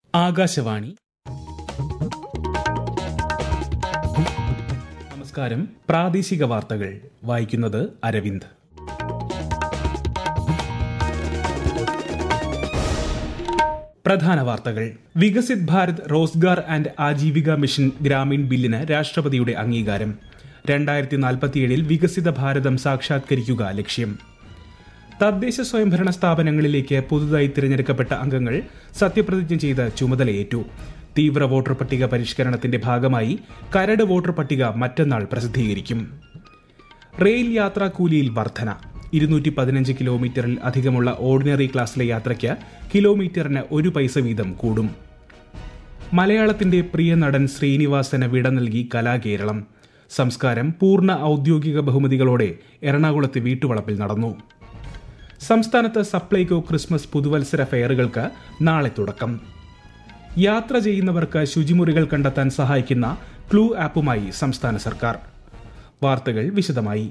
ആകാശവാണി നമസ്കാരം പ്രാദേശിക വാർത്തകൾ വായിക്കുന്നത് അരവിന്ദ് പ്രധാന വാർത്തകൾ വികസിത് ഭാരത് റോസ്ഗാർ ആൻഡ് ആജീവിക മിഷൻ ഗ്രാമീൺ ബില്ലിന് രാഷ്ട്രപതിയുടെ അംഗീകാരം രണ്ടായിരത്തി നാൽപ്പത്തിയേഴിൽ വികസിത ഭാരതം സാക്ഷാത്കരിക്കുക ലക്ഷ്യം തദ്ദേശ സ്വയംഭരണ സ്ഥാപനങ്ങളിലേക്ക് പുതുതായി തിരഞ്ഞെടുക്കപ്പെട്ട അംഗങ്ങൾ സത്യപ്രതിജ്ഞ ചെയ്ത് ചുമതലയേറ്റു തീവ്ര വോട്ടർ പട്ടിക പരിഷ്കരണത്തിന്റെ ഭാഗമായി കരട് വോട്ടർ പട്ടിക മറ്റന്നാൾ പ്രസിദ്ധീകരിക്കും റെയിൽ യാത്രാക്കൂലിയിൽ വർധന ഇരുന്നൂറ്റി പതിനഞ്ച് കിലോമീറ്ററിൽ അധികമുള്ള ഓർഡിനറി ക്ലാസ്സിലെ യാത്രയ്ക്ക് കിലോമീറ്ററിന് ഒരു പൈസ വീതം കൂടും മലയാളത്തിന്റെ പ്രിയ നടൻ ശ്രീനിവാസന് വിട നൽകി കലാകേരളം സംസ്കാരം പൂർണ്ണ ഔദ്യോഗിക ബഹുമതികളോടെ എറണാകുളത്ത് വീട്ടുവളപ്പിൽ നടന്നു സംസ്ഥാനത്ത് സപ്ലൈകോ ക്രിസ്മസ് പുതുവത്സര ഫെയറുകൾക്ക് നാളെ തുടക്കം യാത്ര ചെയ്യുന്നവർക്ക് ശുചിമുറികൾ കണ്ടെത്താൻ സഹായിക്കുന്ന ക്ലൂ ആപ്പുമായി സംസ്ഥാന സർക്കാർ വാർത്തകൾ വിശദമായി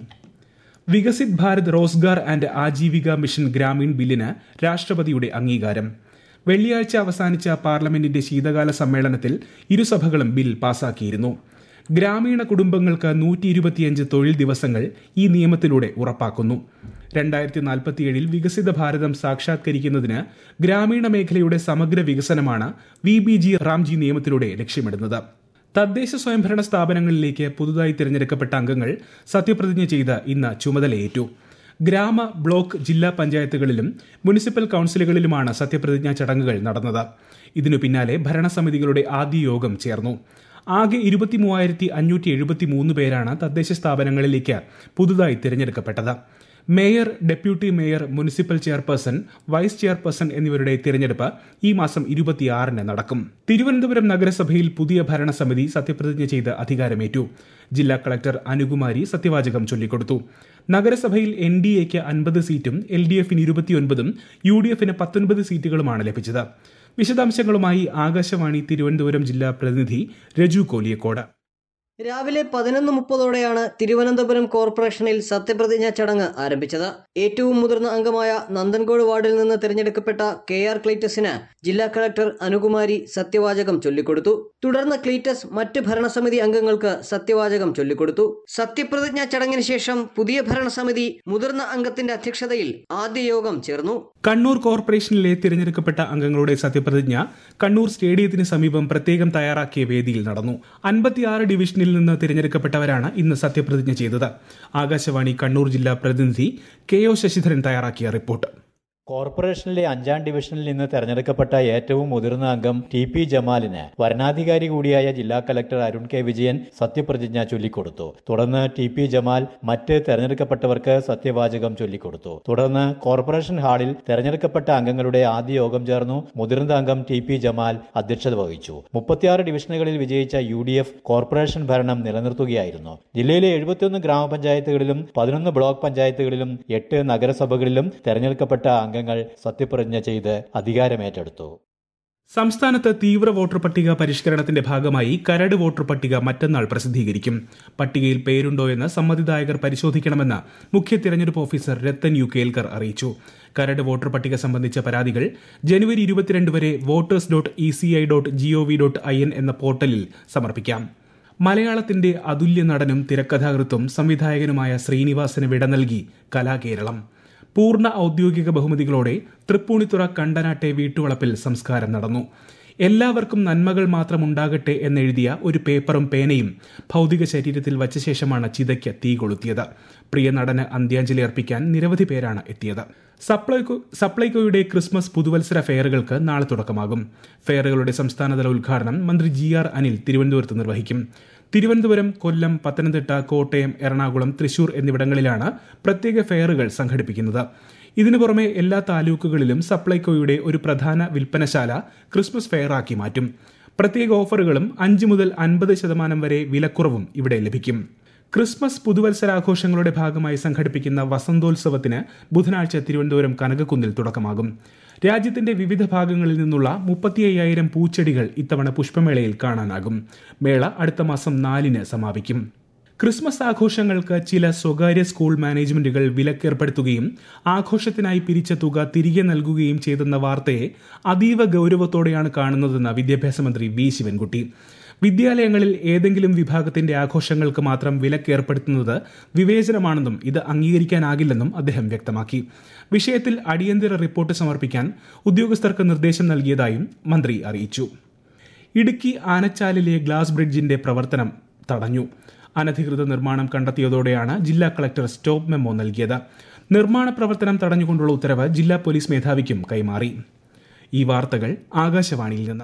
വികസിത് ഭാരത് റോസ്ഗാർ ആൻഡ് ആജീവിക മിഷൻ ഗ്രാമീൺ ബില്ലിന് രാഷ്ട്രപതിയുടെ അംഗീകാരം വെള്ളിയാഴ്ച അവസാനിച്ച പാർലമെന്റിന്റെ ശീതകാല സമ്മേളനത്തിൽ ഇരുസഭകളും ബിൽ പാസാക്കിയിരുന്നു ഗ്രാമീണ കുടുംബങ്ങൾക്ക് നൂറ്റി ഇരുപത്തിയഞ്ച് തൊഴിൽ ദിവസങ്ങൾ ഈ നിയമത്തിലൂടെ ഉറപ്പാക്കുന്നു രണ്ടായിരത്തി നാൽപ്പത്തിയേഴിൽ വികസിത ഭാരതം സാക്ഷാത്കരിക്കുന്നതിന് ഗ്രാമീണ മേഖലയുടെ സമഗ്ര വികസനമാണ് വി ബി ജി റാംജി നിയമത്തിലൂടെ ലക്ഷ്യമിടുന്നത് തദ്ദേശ സ്വയംഭരണ സ്ഥാപനങ്ങളിലേക്ക് പുതുതായി തിരഞ്ഞെടുക്കപ്പെട്ട അംഗങ്ങൾ സത്യപ്രതിജ്ഞ ചെയ്ത് ഇന്ന് ചുമതലയേറ്റു ഗ്രാമ ബ്ലോക്ക് ജില്ലാ പഞ്ചായത്തുകളിലും മുനിസിപ്പൽ കൌൺസിലുകളിലുമാണ് സത്യപ്രതിജ്ഞാ ചടങ്ങുകൾ നടന്നത് ഇതിനു പിന്നാലെ ഭരണസമിതികളുടെ ആദ്യ യോഗം ചേർന്നു ആകെ ഇരുപത്തി മൂവായിരത്തി അഞ്ഞൂറ്റി എഴുപത്തി മൂന്ന് പേരാണ് തദ്ദേശ സ്ഥാപനങ്ങളിലേക്ക് പുതുതായി തിരഞ്ഞെടുക്കപ്പെട്ടത് mayor deputy mayor municipal chairperson vice chairperson എന്നിവരുടെ തിരഞ്ഞെടുപ്പ് ഈ മാസം ഇരുപത്തിയാറിന് നടക്കും തിരുവനന്തപുരം നഗരസഭയിൽ പുതിയ ഭരണസമിതി സത്യപ്രതിജ്ഞ ചെയ്ത് അധികാരമേറ്റു ജില്ലാ കളക്ടർ അനുകുമാരി സത്യവാചകം ചൊല്ലിക്കൊടുത്തു നഗരസഭയിൽ എൻ ഡി എക്ക് അൻപത് സീറ്റും എൽ ഡി എഫിന് ഇരുപത്തിയൊൻപതും യു ഡി എഫിന് പത്തൊൻപത് സീറ്റുകളുമാണ് ലഭിച്ചത് വിശദാംശങ്ങളുമായി ആകാശവാണി തിരുവനന്തപുരം ജില്ലാ പ്രതിനിധി രജു കോലിയക്കോട് രാവിലെ പതിനൊന്ന് മുപ്പതോടെയാണ് തിരുവനന്തപുരം കോർപ്പറേഷനിൽ സത്യപ്രതിജ്ഞാ ചടങ്ങ് ആരംഭിച്ചത് ഏറ്റവും മുതിർന്ന അംഗമായ നന്ദൻകോട് വാർഡിൽ നിന്ന് തിരഞ്ഞെടുക്കപ്പെട്ട കെ ആർ ക്ലീറ്റസിന് ജില്ലാ കളക്ടർ അനുകുമാരി സത്യവാചകം ചൊല്ലിക്കൊടുത്തു തുടർന്ന് ക്ലീറ്റസ് മറ്റ് ഭരണസമിതി അംഗങ്ങൾക്ക് സത്യവാചകം ചൊല്ലിക്കൊടുത്തു സത്യപ്രതിജ്ഞാ ചടങ്ങിന് ശേഷം പുതിയ ഭരണസമിതി മുതിർന്ന അംഗത്തിന്റെ അധ്യക്ഷതയിൽ ആദ്യ യോഗം ചേർന്നു കണ്ണൂർ കോർപ്പറേഷനിലെ തിരഞ്ഞെടുക്കപ്പെട്ട അംഗങ്ങളുടെ സത്യപ്രതിജ്ഞ കണ്ണൂർ സ്റ്റേഡിയത്തിന് സമീപം പ്രത്യേകം തയ്യാറാക്കിയ വേദിയിൽ നടന്നു അൻപത്തിയാറ് ഡിവിഷനിൽ നിന്ന് തിരഞ്ഞെടുക്കപ്പെട്ടവരാണ് ഇന്ന് സത്യപ്രതിജ്ഞ ചെയ്തത് ആകാശവാണി കണ്ണൂർ ജില്ലാ പ്രതിനിധി കെ ഒ ശശിധരൻ തയ്യാറാക്കിയ റിപ്പോർട്ട് കോർപ്പറേഷനിലെ അഞ്ചാം ഡിവിഷനിൽ നിന്ന് തെരഞ്ഞെടുക്കപ്പെട്ട ഏറ്റവും മുതിർന്ന അംഗം ടി പി ജമാലിന് വരണാധികാരി കൂടിയായ ജില്ലാ കലക്ടർ അരുൺ കെ വിജയൻ സത്യപ്രതിജ്ഞ ചൊല്ലിക്കൊടുത്തു തുടർന്ന് ടി പി ജമാൽ മറ്റ് തെരഞ്ഞെടുക്കപ്പെട്ടവർക്ക് സത്യവാചകം ചൊല്ലിക്കൊടുത്തു തുടർന്ന് കോർപ്പറേഷൻ ഹാളിൽ തെരഞ്ഞെടുക്കപ്പെട്ട അംഗങ്ങളുടെ ആദ്യ യോഗം ചേർന്നു മുതിർന്ന അംഗം ടി പി ജമാൽ അധ്യക്ഷത വഹിച്ചു മുപ്പത്തിയാറ് ഡിവിഷനുകളിൽ വിജയിച്ച യു ഡി എഫ് കോർപ്പറേഷൻ ഭരണം നിലനിർത്തുകയായിരുന്നു ജില്ലയിലെ എഴുപത്തിയൊന്ന് ഗ്രാമപഞ്ചായത്തുകളിലും പതിനൊന്ന് ബ്ലോക്ക് പഞ്ചായത്തുകളിലും എട്ട് നഗരസഭകളിലും തെരഞ്ഞെടുക്കപ്പെട്ട അംഗങ്ങൾ സത്യപ്രതിജ്ഞ ചെയ്ത് അധികാരമേറ്റെടുത്തു സംസ്ഥാനത്ത് തീവ്ര വോട്ടർ പട്ടിക പരിഷ്കരണത്തിന്റെ ഭാഗമായി കരട് വോട്ടർ പട്ടിക മറ്റന്നാൾ പ്രസിദ്ധീകരിക്കും പട്ടികയിൽ പേരുണ്ടോ എന്ന് സമ്മതിദായകർ പരിശോധിക്കണമെന്ന് മുഖ്യ തിരഞ്ഞെടുപ്പ് ഓഫീസർ രത്തൻ യു കേൽക്കർ അറിയിച്ചു കരട് വോട്ടർ പട്ടിക സംബന്ധിച്ച പരാതികൾ ജനുവരി ഇരുപത്തിരണ്ട് വരെ voters dot E C I dot G O V dot I N എന്ന പോർട്ടലിൽ സമർപ്പിക്കാം മലയാളത്തിന്റെ അതുല്യ നടനും തിരക്കഥാകൃത്തും സംവിധായകനുമായ ശ്രീനിവാസന് വിട നൽകി കലാകേരളം പൂർണ്ണ ഔദ്യോഗിക ബഹുമതികളോടെ തൃപ്പൂണിത്തുറ കണ്ടനാട്ടെ വീട്ടുവളപ്പിൽ സംസ്കാരം നടന്നു എല്ലാവർക്കും നന്മകൾ മാത്രം ഉണ്ടാകട്ടെ എന്നെഴുതിയ ഒരു പേപ്പറും പേനയും ഭൗതിക ശരീരത്തിൽ വച്ച ശേഷമാണ് ചിതയ്ക്ക് തീ കൊളുത്തിയത് പ്രിയ നടന് അന്ത്യാഞ്ജലി അർപ്പിക്കാൻ നിരവധി പേരാണ് എത്തിയത് സപ്ലൈകോ സപ്ലൈകോയുടെ ക്രിസ്മസ് പുതുവത്സര ഫെയറുകൾക്ക് നാളെ തുടക്കമാകും ഫെയറുകളുടെ സംസ്ഥാനതല ഉദ്ഘാടനം മന്ത്രി ജി ആർ അനിൽ തിരുവനന്തപുരത്ത് നിർവഹിക്കും തിരുവനന്തപുരം കൊല്ലം പത്തനംതിട്ട കോട്ടയം എറണാകുളം തൃശൂർ എന്നിവിടങ്ങളിലാണ് പ്രത്യേക ഫെയറുകൾ സംഘടിപ്പിക്കുന്നത് ഇതിനു പുറമെ എല്ലാ താലൂക്കുകളിലും സപ്ലൈകോയുടെ ഒരു പ്രധാന വിൽപ്പനശാല ക്രിസ്മസ് ഫെയറാക്കി മാറ്റും പ്രത്യേക ഓഫറുകളും അഞ്ച് മുതൽ അൻപത് ശതമാനം വരെ വിലക്കുറവും ഇവിടെ ലഭിക്കും ക്രിസ്മസ് പുതുവത്സരാഘോഷങ്ങളുടെ ഭാഗമായി സംഘടിപ്പിക്കുന്ന വസന്തോത്സവത്തിന് ബുധനാഴ്ച തിരുവനന്തപുരം കനകക്കുന്നിൽ തുടക്കമാകും രാജ്യത്തിന്റെ വിവിധ ഭാഗങ്ങളിൽ നിന്നുള്ള മുപ്പത്തി അയ്യായിരം പൂച്ചെടികൾ ഇത്തവണ പുഷ്പമേളയിൽ കാണാനാകും മേള അടുത്ത മാസം നാലിന് സമാപിക്കും ക്രിസ്മസ് ആഘോഷങ്ങൾക്ക് ചില സ്വകാര്യ സ്കൂൾ മാനേജ്മെന്റുകൾ വിലക്കേർപ്പെടുത്തുകയും ആഘോഷത്തിനായി പിരിച്ച തുക തിരികെ നൽകുകയും ചെയ്തെന്ന വാർത്തയെ അതീവ ഗൌരവത്തോടെയാണ് കാണുന്നതെന്ന് വിദ്യാഭ്യാസ മന്ത്രി വി ശിവൻകുട്ടി വിദ്യാലയങ്ങളിൽ ഏതെങ്കിലും വിഭാഗത്തിന്റെ ആഘോഷങ്ങൾക്ക് മാത്രം വിലക്കേർപ്പെടുത്തുന്നത് വിവേചനമാണെന്നും ഇത് അംഗീകരിക്കാനാകില്ലെന്നും അദ്ദേഹം വ്യക്തമാക്കി വിഷയത്തിൽ അടിയന്തര റിപ്പോർട്ട് സമർപ്പിക്കാൻ ഉദ്യോഗസ്ഥർക്ക് നിർദ്ദേശം നൽകിയതായും മന്ത്രി അറിയിച്ചു ഇടുക്കി ആനച്ചാലിലെ ഗ്ലാസ് ബ്രിഡ്ജിന്റെ പ്രവർത്തനം തടഞ്ഞു അനധികൃത നിർമ്മാണം കണ്ടെത്തിയതോടെയാണ് ജില്ലാ കളക്ടർ സ്റ്റോപ്പ് മെമ്മോ നൽകിയത് നിർമ്മാണ പ്രവർത്തനം തടഞ്ഞുകൊണ്ടുള്ള ഉത്തരവ് ജില്ലാ പോലീസ് മേധാവിക്കും കൈമാറി ഈ വാർത്തകൾ ആകാശവാണിയിൽ നിന്ന്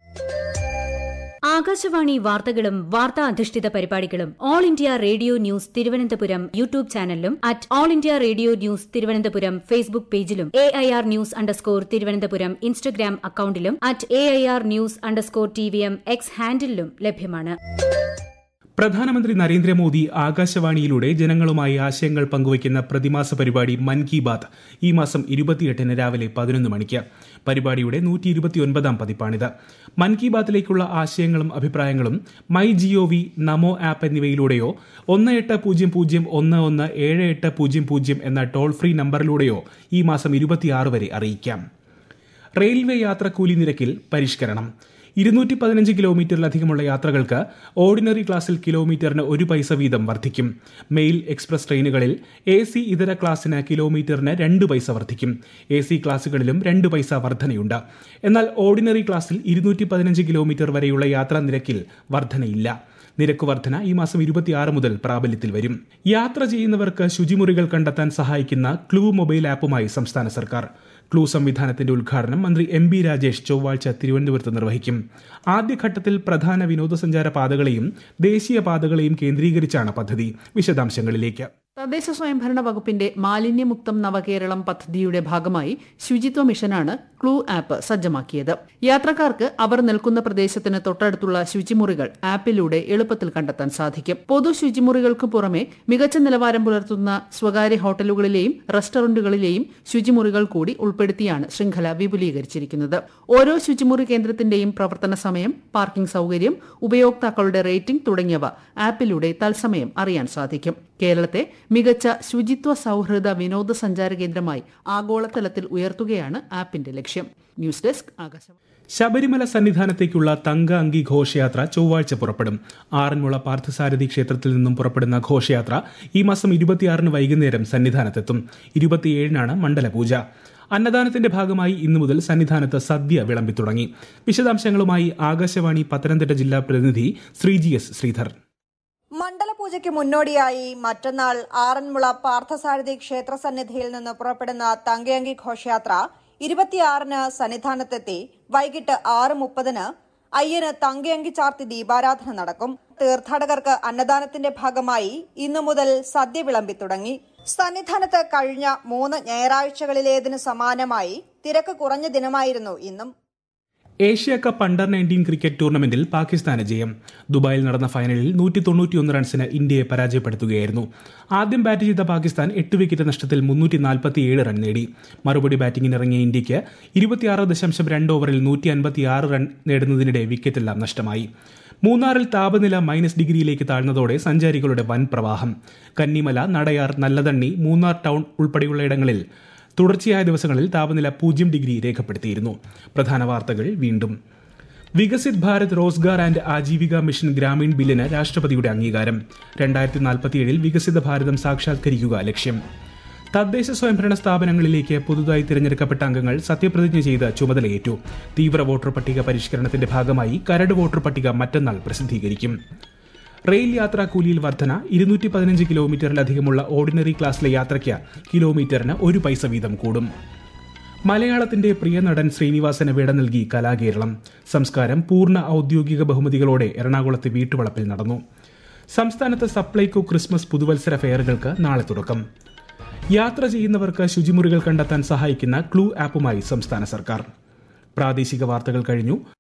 ആകാശവാണി വാർത്തകളും വാർത്താ അധിഷ്ഠിത പരിപാടികളും all India radio news Thiruvananthapuram YouTube ചാനലിലും at all India radio news Thiruvananthapuram Facebook പേജിലും A I R news underscore Thiruvananthapuram Instagram അക്കൌണ്ടിലും at A I R news underscore T V M X ഹാൻഡിലും ലഭ്യമാണ് പ്രധാനമന്ത്രി നരേന്ദ്രമോദി ആകാശവാണിയിലൂടെ ജനങ്ങളുമായി ആശയങ്ങൾ പങ്കുവയ്ക്കുന്ന പ്രതിമാസ പരിപാടി മൻ കി ബാത് ഈ മാസം ഇരുപത്തിയെട്ടിന് രാവിലെ പതിനൊന്ന് മണിക്ക് പരിപാടിയുടെ നൂറ്റി ഇരുപത്തിയൊൻപതാം പതിപ്പാണിത് മൻ കി ബാത്തിലേക്കുള്ള ആശയങ്ങളും അഭിപ്രായങ്ങളും my G O V Namo app എന്നിവയിലൂടെയോ ഒന്ന് എട്ട് പൂജ്യം പൂജ്യം ഒന്ന് ഒന്ന് ഏഴ് എട്ട് പൂജ്യം പൂജ്യം എന്ന ടോൾ ഫ്രീ നമ്പറിലൂടെയോ ഈ മാസം ഇരുപത്തിയാറ് വരെ അറിയിക്കാം റെയിൽവേ യാത്രക്കൂലി നിരക്കിൽ പരിഷ്കരണം ഇരുന്നൂറ്റി പതിനഞ്ച് കിലോമീറ്ററിലധികമുള്ള യാത്രകൾക്ക് ഓർഡിനറി ക്ലാസ്സിൽ കിലോമീറ്ററിന് ഒരു പൈസ വീതം വർദ്ധിക്കും മെയിൽ എക്സ്പ്രസ് ട്രെയിനുകളിൽ എ സി ഇതര ക്ലാസ്സിന് കിലോമീറ്ററിന് രണ്ട് പൈസ വർദ്ധിക്കും എ സി ക്ലാസ്സുകളിലും രണ്ട് പൈസ വർധനയുണ്ട് എന്നാൽ ഓർഡിനറി ക്ലാസ്സിൽ ഇരുന്നൂറ്റി പതിനഞ്ച് കിലോമീറ്റർ വരെയുള്ള യാത്രാ നിരക്കിൽ വർധനയില്ല നിരക്ക് വർധന ഈ മാസം ഇരുപത്തിയാറ് മുതൽ പ്രാബല്യത്തിൽ വരും യാത്ര ചെയ്യുന്നവർക്ക് ശുചിമുറികൾ കണ്ടെത്താൻ സഹായിക്കുന്ന ക്ലൂ മൊബൈൽ ആപ്പുമായി സംസ്ഥാന സർക്കാർ ക്ലൂ സംവിധാനത്തിന്റെ ഉദ്ഘാടനം മന്ത്രി എം ബി രാജേഷ് ചൊവ്വാഴ്ച തിരുവനന്തപുരത്ത് നിർവഹിക്കും ആദ്യഘട്ടത്തിൽ പ്രധാന വിനോദസഞ്ചാര പാതകളെയും ദേശീയ പാതകളെയും കേന്ദ്രീകരിച്ചാണ് പദ്ധതി വിശദാംശങ്ങളിലേക്ക് തദ്ദേശ സ്വയംഭരണ വകുപ്പിന്റെ മാലിന്യമുക്തം നവകേരളം പദ്ധതിയുടെ ഭാഗമായി ശുചിത്വ മിഷനാണ് ക്ലൂ ആപ്പ് സജ്ജമാക്കിയത് യാത്രക്കാർക്ക് അവർ നിൽക്കുന്ന പ്രദേശത്തിന് തൊട്ടടുത്തുള്ള ശുചിമുറികൾ ആപ്പിലൂടെ എളുപ്പത്തിൽ കണ്ടെത്താൻ സാധിക്കും പൊതു ശുചിമുറികൾക്ക് പുറമെ മികച്ച നിലവാരം പുലർത്തുന്ന സ്വകാര്യ ഹോട്ടലുകളിലെയും റെസ്റ്റോറന്റുകളിലെയും ശുചിമുറികൾ കൂടി ഉൾപ്പെടുത്തിയാണ് ശൃംഖല വിപുലീകരിച്ചിരിക്കുന്നത് ഓരോ ശുചിമുറി കേന്ദ്രത്തിന്റെയും പ്രവർത്തന സമയം പാർക്കിംഗ് സൌകര്യം ഉപയോക്താക്കളുടെ റേറ്റിംഗ് തുടങ്ങിയവ ആപ്പിലൂടെ തത്സമയം അറിയാൻ സാധിക്കും കേരളത്തെ മികച്ച ശുചിത്വ സൌഹൃദ വിനോദസഞ്ചാര കേന്ദ്രമായി ആഗോളതലത്തിൽ ഉയർത്തുകയാണ് ആപ്പിന്റെ ലക്ഷ്യം ന്യൂസ് ഡെസ്ക് ആകാശവാണി ശബരിമല സന്നിധാനത്തേക്കുള്ള തങ്ക അങ്കി ഘോഷയാത്ര ചൊവ്വാഴ്ച പുറപ്പെടും ആറന്മുള പാർത്ഥസാരഥി ക്ഷേത്രത്തിൽ നിന്നും പുറപ്പെടുന്ന ഘോഷയാത്ര ഈ മാസം ഇരുപത്തിയാറിന് വൈകുന്നേരം സന്നിധാനത്തെത്തും ഇരുപത്തിയേഴിനാണ് മണ്ഡലപൂജ അന്നദാനത്തിന്റെ ഭാഗമായി ഇന്നു മുതൽ സന്നിധാനത്ത് സദ്യ വിളമ്പി തുടങ്ങി വിശദാംശങ്ങളുമായി ആകാശവാണി പത്തനംതിട്ട ജില്ലാ പ്രതിനിധി ശ്രീജി എസ് ശ്രീധർ മണ്ഡലപൂജയ്ക്ക് മുന്നോടിയായി മറ്റന്നാൾ ആറന്മുള പാർത്ഥസാരഥി ക്ഷേത്ര സന്നിധിയിൽ നിന്ന് പുറപ്പെടുന്ന തങ്കയങ്കി ഘോഷയാത്ര ഇരുപത്തിയാറിന് സന്നിധാനത്തെത്തി വൈകിട്ട് ആറ് മുപ്പതിന് അയ്യന് തങ്കയങ്കി ചാർത്തി ദീപാരാധന നടക്കും തീർത്ഥാടകർക്ക് അന്നദാനത്തിന്റെ ഭാഗമായി ഇന്നു മുതൽ സദ്യ വിളമ്പി തുടങ്ങി സന്നിധാനത്ത് കഴിഞ്ഞ മൂന്ന് ഞായറാഴ്ചകളിലേതിനു സമാനമായി തിരക്ക് കുറഞ്ഞ ദിനമായിരുന്നു ഇന്നും Asia cup under nineteen cricket ടൂർണമെന്റിൽ പാകിസ്ഥാന് ജയം ദുബായിൽ നടന്ന ഫൈനലിൽ നൂറ്റി തൊണ്ണൂറ്റിയൊന്ന് റൺസിന് ഇന്ത്യയെ പരാജയപ്പെടുത്തുകയായിരുന്നു ആദ്യം ബാറ്റ് ചെയ്ത പാകിസ്ഥാൻ എട്ട് വിക്കറ്റ് നഷ്ടത്തിൽ മുന്നൂറ്റി നാൽപ്പത്തിയേഴ് റൺ നേടി മറുപടി ബാറ്റിംഗിനിറങ്ങിയ ഇന്ത്യയ്ക്ക് ഇരുപത്തിയാറ് ദശാംശം രണ്ട് ഓവറിൽ നൂറ്റി അൻപത്തിയാറ് റൺ നേടുന്നതിനിടെ വിക്കറ്റെല്ലാം നഷ്ടമായി മൂന്നാറിൽ താപനില മൈനസ് ഡിഗ്രിയിലേക്ക് താഴ്ന്നതോടെ സഞ്ചാരികളുടെ വൻ പ്രവാഹം കന്നിമല നടയാർ നല്ലതണ്ണി മൂന്നാർ ടൗൺ ഉൾപ്പെടെയുള്ള ഇടങ്ങളിൽ തുടർച്ചയായ ദിവസങ്ങളിൽ താപനില പൂജ്യം ഡിഗ്രി രേഖപ്പെടുത്തിയിരുന്നു പ്രധാന വാർത്തകൾ വീണ്ടും വികസിത് ഭാരത് റോസ്ഗാർ ആൻഡ് ആജീവിക മിഷൻ ഗ്രാമീൺ ബില്ലിന് രാഷ്ട്രപതിയുടെ അംഗീകാരം രണ്ടായിരത്തി നാൽപ്പത്തിയേഴിൽ വികസിത ഭാരതം സാക്ഷാത്കരിക്കുക ലക്ഷ്യം തദ്ദേശ സ്വയംഭരണ സ്ഥാപനങ്ങളിലേക്ക് പുതുതായി തിരഞ്ഞെടുക്കപ്പെട്ട അംഗങ്ങൾ സത്യപ്രതിജ്ഞ ചെയ്ത് ചുമതലയേറ്റു തീവ്ര വോട്ടർ പട്ടിക പരിഷ്കരണത്തിന്റെ ഭാഗമായി കരട് വോട്ടർ പട്ടിക മറ്റന്നാൾ പ്രസിദ്ധീകരിക്കും റെയിൽ യാത്രാ കൂലിയിൽ വർധന ഇരുന്നൂറ്റി പതിനഞ്ച് കിലോമീറ്ററിലധികമുള്ള ഓർഡിനറി ക്ലാസ്സിലെ യാത്രയ്ക്ക് കിലോമീറ്ററിന് ഒരു പൈസ വീതം കൂടും മലയാളത്തിന്റെ പ്രിയ നടൻ ശ്രീനിവാസന് വിട നൽകി കലാകേരളം സംസ്കാരം പൂർണ്ണ ഔദ്യോഗിക ബഹുമതികളോടെ എറണാകുളത്തെ വീട്ടുവളപ്പിൽ നടന്നു സംസ്ഥാനത്ത് സപ്ലൈകോ ക്രിസ്മസ് പുതുവത്സര ഫെയറുകൾക്ക് നാളെ തുടക്കം യാത്ര ചെയ്യുന്നവർക്ക് ശുചിമുറികൾ കണ്ടെത്താൻ സഹായിക്കുന്ന ക്ലൂ ആപ്പുമായി സംസ്ഥാന സർക്കാർ പ്രാദേശിക വാർത്തകൾ കഴിഞ്ഞു